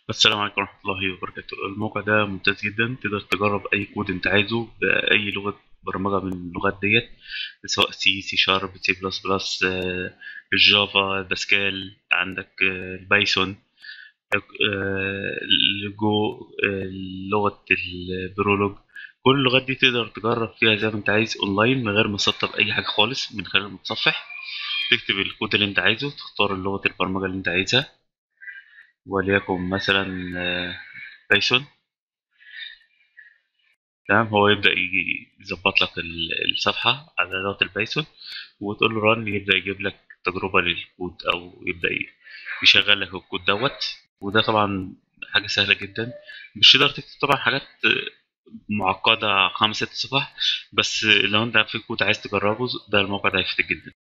السلام عليكم ورحمة الله وبركاته الموقع ده ممتاز جدا تقدر تجرب أي كود أنت عايزه بأي لغة برمجة من اللغات ديت سواء سي سي شارب سي بلس بلس الجافا باسكال عندك آه، البايثون آه، الجو آه، لغة البرولوج كل اللغات دي تقدر تجرب فيها زي ما انت عايز اونلاين من غير ما تسطب اي حاجة خالص من خلال المتصفح تكتب الكود اللي انت عايزه تختار لغة البرمجة اللي انت عايزها وليكن مثلا بايثون تمام هو يبدأ يجي يظبط لك ال- الصفحة على لغة البايثون وتقول له ران يبدأ يجيب لك تجربة للكود أو يبدأ ي- يشغل لك الكود دوت وده طبعا حاجة سهلة جدا مش تقدر تكتب طبعا حاجات معقدة خمس ست صفح بس لو انت في كود عايز تجربه ده الموقع ده هيفيدك جدا